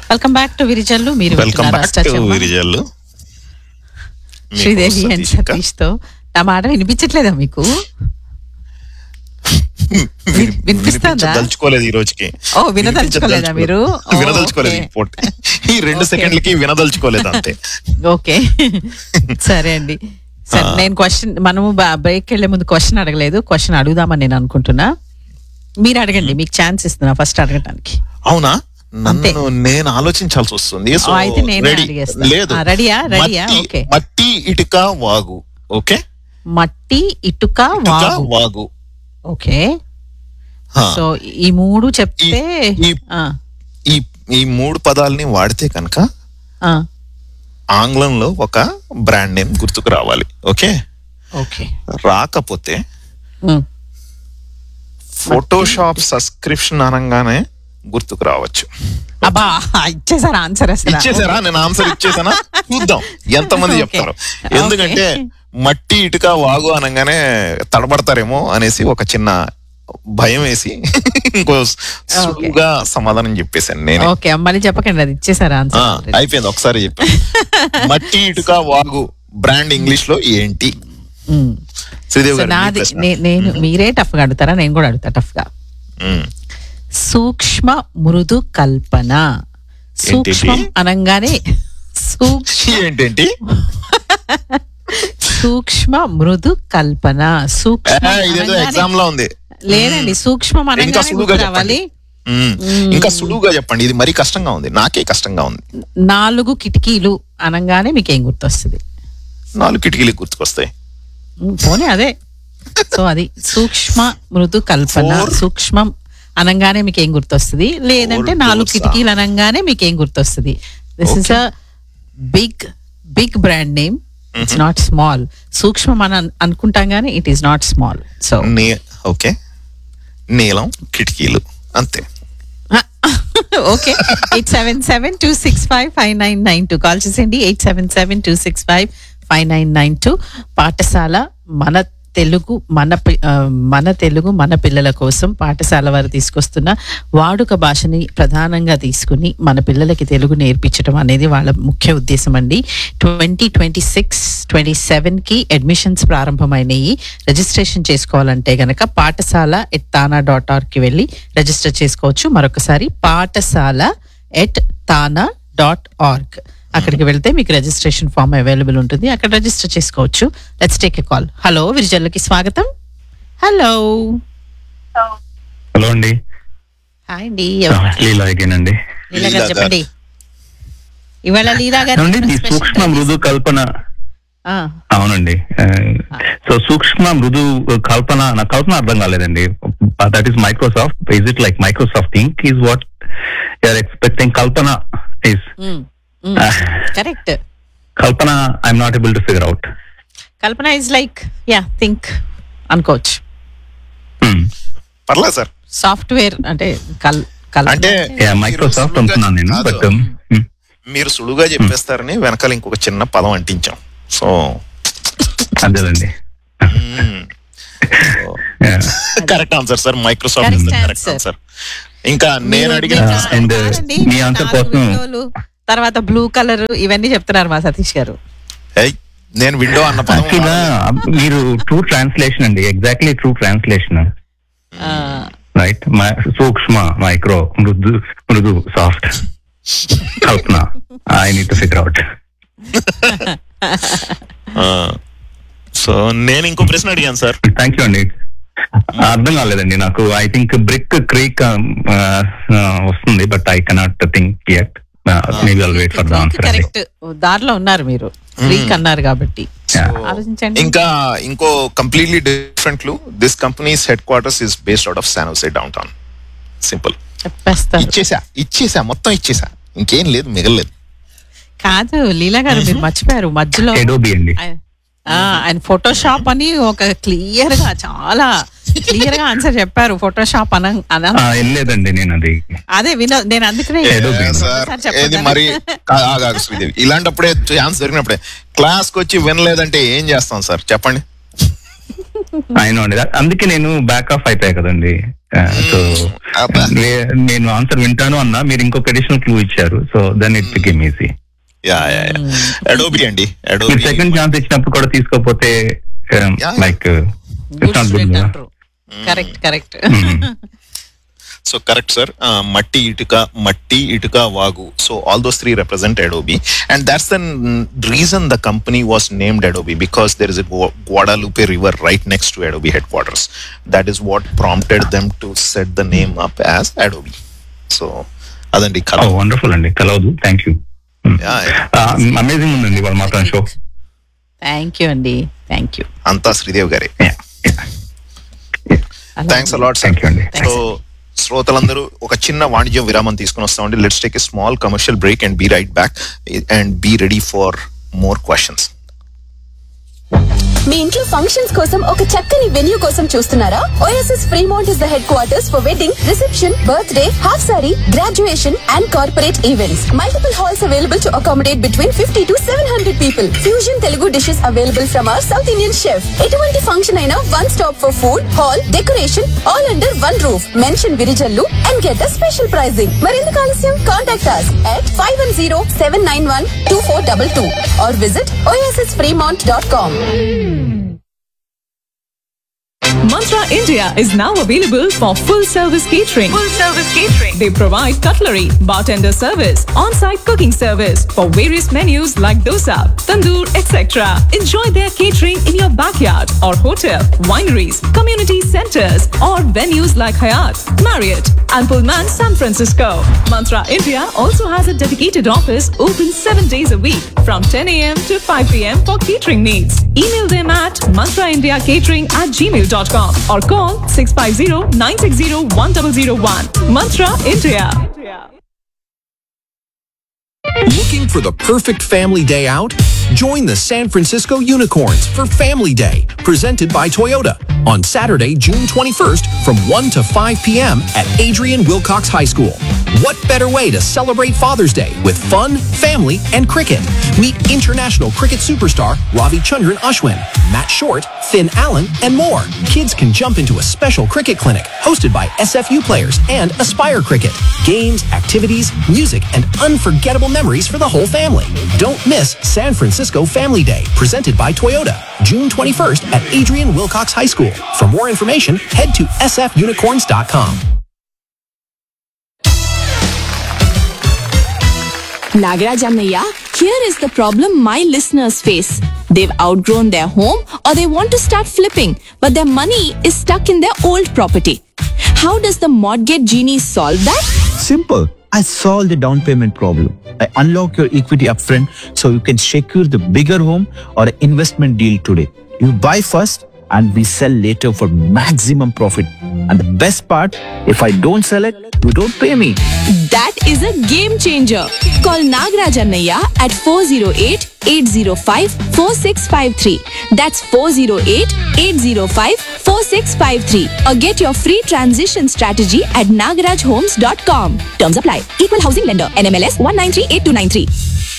Welcome back to విరిజల్లు మీరు welcome వింటున్నారు back to అష్టాచమ్మా. విరిజల్లు మీకు శ్రీదేవి అండ్ సతీష్ ఇంకా. సతీష్ తో నా మాట వినిపించట్లేదా మీకు విన్- వినిపిస్తుందా? వినిపించదలుచుకోలేదు ఈ రోజుకి ఓ, వినదలుచుకోలేదా మీరు? ఓ, వినదలుచుకోలేదు ఓకే. ఈ పూట. ఈ రెండు ఓకే. సెకండ్లకి వినదలుచుకోలేదు అంతే ఓకే సరే అండి సరే నేను క్వశ్చన్ మనము బ్రేక్ వెళ్లే ముందు క్వశ్చన్ అడగలేదు క్వశ్చన్ అడుగుదామని నేను అనుకుంటున్నా మీరు అడగండి మీకు ఛాన్స్ ఇస్తున్నా ఫస్ట్ అడగటానికి అవునా అంతే. నన్ను నేను ఆలోచించాల్సి వస్తుంది సో ఓ, అయితే నేనే రెడీ అడిగేస్తా. లేదు ఆ, రెడీయా? రెడీయా? మట్టి- ఓకే. మట్టి ఇటుక వాగు ఓకే మట్టి ఇటుక ఇటుక వాగు వాగు ఓకే హా. సో ఈ మూడు చెప్తే ఈ- ఆ, ఈ ఈ మూడు పదాలని వాడితే కనుక ఆ, ఆంగ్లంలో ఒక బ్రాండ్ నేమ్ గుర్తుకు రావాలి ఓకే ఓకే రాకపోతే ఉమ్, ఫోటోషాప్ సబ్స్క్రిప్షన్ అనగానే గుర్తుకు రావచ్చు అబ్బా ఇచ్చేసారు ఆన్సర్ అసలు ఇచ్చేసారా నేను ఆన్సర్ ఇచ్చేసానా చూద్దాం ఎంతమంది ఓకే. చెప్తారు ఓకే. ఎందుకంటే మట్టి ఇటుక వాగు అనగానే తడబడతారేమో అనేసి ఒక చిన్న భయం వేసి ఇంకో సులువుగా సమాధానం చెప్పేశాను నేనే ఓకే మళ్ళీ చెప్పకండి అది ఇచ్చేసారు ఆ, ఆన్సర్ అయిపోయింది ఒకసారి చెప్పాను మట్టి ఇటుక వాగు బ్రాండ్ ఇంగ్లీష్ లో ఏంటి శ్రీదేవి సో గారు మీ నాది ప్రశ్న. నే- నేను మీరే టఫ్ గా అడుగుతారా నేను కూడా అడుగుతా టఫ్ గా ఉమ్. సూక్ష్మ మృదు కల్పన సూక్ష్మం అనంగానే సూక్ష్మ ఏంటేంటి సూక్ష్మ మృదు కల్పన సూక్ష్మ ఏ, ఇదేదో ఎగ్జామ్ లో ఉంది లేదండి సూక్ష్మం ఇంకా అనగానే సులువుగా గుర్తు చెప్పండి రావాలి ఉమ్. ఇంకా సులువుగా చెప్పండి ఇది మరీ కష్టంగా ఉంది నాకే కష్టంగా ఉంది నాలుగు కిటికీలు అనగానే మీకు ఏం గుర్తొస్తుంది నాలుగు కిటికీలు గుర్తుకొస్తాయి ఉమ్, పోనీ అదే సో అది సూక్ష్మ మృదు కల్పన Four. సూక్ష్మం అనగానే మీకు ఏం గుర్తొస్తుంది లేదంటే Four నాలుగు doors ఆ? కిటికీలు అనగానే మీకు ఏం గుర్తొస్తుంది this is a big big brand name it's not small సూక్ష్మం అని అన్- అనుకుంటాం గానీ it is not small so నీ ఓకే నీలం కిటికీలు అంతే okay eight seven seven two six five five nine nine two call చేసేయండి eight seven seven two six five five nine nine two Pathashala మన తెలుగు మన పి- ఆ, మన తెలుగు మన పిల్లల కోసం పాఠశాల వారు తీసుకొస్తున్న వాడుక భాషని ప్రధానంగా తీసుకుని మన పిల్లలకి తెలుగు నేర్పించడం అనేది వాళ్ళ ముఖ్య ఉద్దేశం అండి ట్వంటీ ట్వంటీ సిక్స్ ట్వంటీ సెవెన్కి అడ్మిషన్స్ ప్రారంభమైనవి రిజిస్ట్రేషన్ చేసుకోవాలంటే గనక పాఠశాల ఎట్ తానా డాట్ ఆర్గ్కి వెళ్ళి రిజిస్టర్ చేసుకోవచ్చు మరొకసారి పాఠశాల ఎట్ తానా డాట్ ఆర్గ్ అక్కడికి వెళ్తే మీకు రిజిస్ట్రేషన్ ఫామ్ అవైలబుల్ ఉంటుంది అక్కడ రిజిస్టర్ చేసుకోవచ్చు let's take a call hello విరిజల్లుకి స్వాగతం హలో హలో అండి హాయ్ అండి లీలా అగైన్ అండి లీలా లీలా గారు గారు. చెప్పండి ఇవాళ లీలా గారు ఏమండి ఈ special సూక్ష్మ time. మృదు కల్పన ఆ, అవునండి సో సూక్ష్మ మృదు కల్పన నా కల్పన అర్థం కాలేదండి that is Microsoft is it like Microsoft think is what you're expecting Kalpana is um, um, correct Kalpana I'm not able to figure out Kalpana is like ya think అనుకోవచ్చు పర్లేదు సార్ సాఫ్ట్వేర్ అంటే కల్ కల్పన అంటే మైక్రోసాఫ్ట్ మీరు అనుకున్నాను నేను కాదు. బట్ మీరు సులువుగా చెప్పేస్తారని వెనకాల ఇంకొక చిన్న పదం అంటించాం సో అదేనండి correct answer sir Microsoft Correct correct answer. Answer ఇంకా నేను మీరు- అడిగిన మీరు ప్రశ్న- and, చెప్తున్నారండి, మీ answer నాలుగు కోసం- windows, తర్వాత బ్లూ కలర్ ఇవన్నీ చెప్తున్నారు మా సతీష్ గారు ఏయ్, నేను విండో అన్న పదం యాక్చువల్గా మీరు ట్రూ ట్రాన్స్లేషన్ అండి ఎగ్జాక్ట్లీ ట్రూ ట్రాన్స్లేషన్ ఆ, రైట్ సూక్ష్మ మైక్రో మృదు మృదు soft Kalpana I need to figure out so నేను ఇంకో ప్రశ్న అడిగాను సార్ థ్యాంక్ యూ అండి అర్థం కాలేదండి నాకు ఐ థింక్ బ్రిక్ క్రీక్ వస్తుంది but I cannot think yet maybe all wait for the answer అండి కరెక్ట్ దారిలో ఉన్నారు మీరు ఫ్రీక్ అన్నారు కాబట్టి Yeah. ఆలోచించండి ఇంకా ఇంకో కంప్లీట్లీ డిఫరెంట్ లు this companies headquarters is based out of San Jose downtown simple చెప్పేస్తారు ఇచ్చేసా ఇచ్చేసా మొత్తం ఇచ్చేసా ఇంకేం లేదు మిగలలేదు కాదు లీలా గారు మీరు మర్చిపోయారు మధ్యలో ఎడోబి అండి ఆయన- ఆ, ఆయన ఫోటోషాప్ అని ఒక క్లియర్ గా చాలా క్లియర్ గా ఆన్సర్ చెప్పారు ఫోటోషాప్ అన అన- ఆ, వెళ్ళలేదండి నేను అది అదే వినో నేను అందుకనే ఏదో ఏ బిందు. సార్, ఒకసారి చెప్పొద్దా? ఏది మరి కా- ఆగు, ఆగు శ్రీదేవి ఇలాంటప్పుడే ఛాన్స్ దొరికినప్పుడే క్లాస్ కి వచ్చి వినలేదంటే ఏం చేస్తాం సార్ చెప్పండి అయినా అండి that- అందుకే నేను బ్యాక్ ఆఫ్ అయిపోయా కదండి సో అబ్బా. నేను ఆన్సర్ వింటాను అన్నా మీరు ఇంకొక అడిషనల్ క్లూ ఇచ్చారు so then it became easy ya ya Adobe అండి మీరు అడోబి సెకండ్ ఛాన్స్ ఇచ్చినప్పుడు కూడా తీసుకోకపోతే Yeah. Like good it's not student good అంటారు correct correct so correct sir మట్టి ఇటుక మట్టి ఇటుక వాగు so all those three represent Adobe and that's the reason the company was named Adobe because there is Guadalupe river right next to Adobe headquarters that is what prompted them to set the name up as Adobe so అదండి కథ wonderful అండి కలవదు thank you Yeah, yeah. Amazing ఉందండి వాళ్ళ మాత్రం show thank you అండి thank you అంతా శ్రీదేవ్ గారే థ్యాంక్స్ అలాట్ థ్యాంక్ యూ అండి సో శ్రోతలందరూ ఒక చిన్న వాణిజ్య విరామం తీసుకుని వస్తామండి let's take a small commercial break and be right back and be ready for more questions మీ ఇంట్లో ఫంక్షన్స్ కోసం ఒక చక్కని వెన్యూ కోసం చూస్తున్నారా OSS Fremont is the headquarters for wedding reception birthday half sari graduation and corporate events multiple halls available to accommodate between fifty to seven hundred people fusion Telugu dishes available from our South Indian chef ఎటువంటి function అయినా one stop for food hall decoration all under one roof mention Virijallu and get a special pricing మరెందుకు ఆలస్యం contact us at 510-791-2422 or visit ossfremont.com. Mantra India is now available for full service catering. Full service catering. They provide cutlery, bartender service, on-site cooking service for various menus like dosa, tandoor, etc. Enjoy their catering in your backyard or hotel, wineries, community centers, or venues like Hyatt, Marriott, and Pullman San Francisco. Mantra India also has a dedicated office open seven days a week from 10 a.m. to 5 p.m. for catering needs. Email them at mantraindiacatering at gmail.com or call 650-960-1001. Mantra India. Looking for the perfect family day out? Join the San Francisco Unicorns for Family Day, presented by Toyota, on Saturday, June 21st from 1 to 5 p.m. at Adrian Wilcox High School. What better way to celebrate Father's Day with fun, family, and cricket? Meet international cricket superstar Ravi Chandran Ashwin, Matt Short, Finn Allen, and more. Kids can jump into a special cricket clinic hosted by SFU players and Aspire Cricket. Games, activities, music, and unforgettable memories for the whole family. Don't miss San Francisco Family Day, presented by Toyota, June 21st at Adrian Wilcox High School. For more information, head to sfunicorns.com. Nagaraj Annaya, here is the problem my listeners face. They've outgrown their home or they want to start flipping, but their money is stuck in their old property. How does the mortgage genie solve that? Simple. I solve the down payment problem. I unlock your equity upfront so you can secure the bigger home or investment deal today. You buy first and we sell later for maximum profit. And the best part, if I don't sell it, you don't pay me. That is a game changer. Call Nagaraj Annaya at 408-805-4653. That's 408-805-4653. Or get your free transition strategy at nagarajhomes.com. Terms apply. Equal housing lender. NMLS 1938293.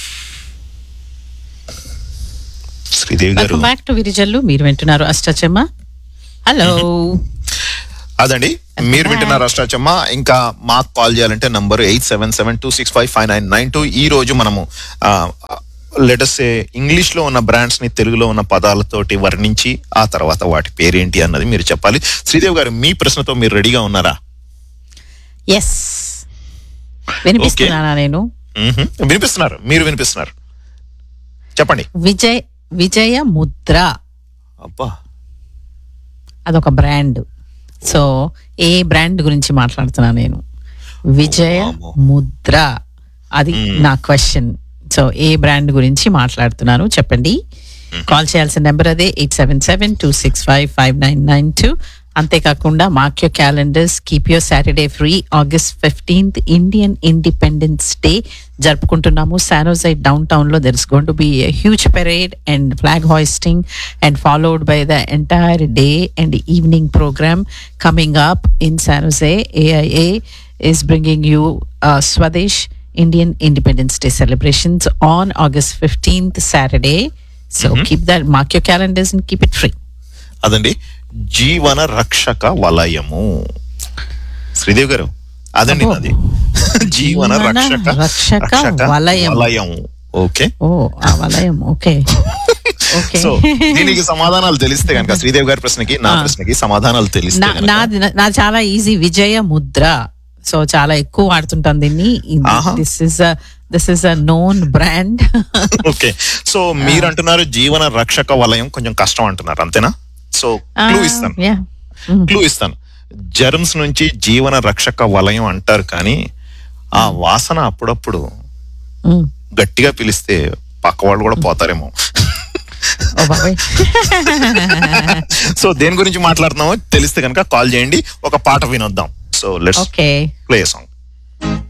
Sridevi గారు welcome back to విరిజల్లు మీరు వింటున్నారు అష్టచమ్మ hello అదండి మీరు వింటున్నారు అష్టాచమ్మ ఇంకా మాకు call చేయాలంటే number eight seven seven two six five five nine nine two ఈ రోజు మనము లెటస్ ఇంగ్లీష్ లో ఉన్న బ్రాండ్స్ ని తెలుగులో ఉన్న పదాలతోటి వర్ణించి ఆ తర్వాత వాటి పేరేంటి అన్నది మీరు చెప్పాలి శ్రీదేవి గారు మీ ప్రశ్నతో మీరు రెడీగా ఉన్నారా ఎస్ వినిపిస్తున్నానా నేను మ్హూ. వినిపిస్తున్నారు మీరు వినిపిస్తున్నారు చెప్పండి విజయ్ విజయ ముద్ర అబ్బా అదొక బ్రాండ్ సో ఏ బ్రాండ్ గురించి మాట్లాడుతున్నా నేను విజయ వామ్మో. ముద్ర అది నా క్వశ్చన్ సో ఏ బ్రాండ్ గురించి మాట్లాడుతున్నాను చెప్పండి కాల్ చేయాల్సిన నెంబర్ అదే eight seven seven two six five five nine nine two అంతేకాకుండా mark your calendars keep your Saturday free August fifteenth Indian Independence Day జరుపుకుంటున్నాము సానోజై డౌన్ టౌన్ లో there is going to be huge parade and flag hoisting and followed by the entire day and evening program coming up in San Jose. AIA is bringing you uh, Swadesh Indian Independence Day celebrations on August 15th, Saturday. So keep that, mark your calendars and keep it free. అదండి జీవన రక్షక వలయము శ్రీదేవి గారు అదండి అబ్బో. నాది జీవన జీవన రక్షక రక్షక వలయం. వలయం ఓకే ఓ ఆ వలయం ఓకే ఓకే సో దీనికి సమాధానాలు తెలిస్తే కనుక శ్రీదేవి గారి ప్రశ్నకి నా ప్రశ్నకి సమాధానాలు తెలిస్తే నా- గనుక నాది నా చాలా ఈజీ విజయ ముద్ర సో చాలా ఎక్కువ వాడుతుంటాం దీన్ని ఆహా. This is this is a known brand okay so మీరు అంటున్నారు జీవన రక్షక వలయం కొంచెం కష్టం అంటున్నారు అంతేనా సో క్లూ ఇస్తాను క్లూ ఇస్తాను జర్మ్స్ నుంచి జీవన రక్షక వలయం అంటారు కానీ ఆ వాసన అప్పుడప్పుడు గట్టిగా పిలిస్తే పక్క వాళ్ళు కూడా పోతారేమో ఓ బాబాయ్ సో దేని గురించి మాట్లాడుతున్నామో తెలిస్తే కనుక కాల్ చేయండి ఒక పాట వినొద్దాం so let's okay play song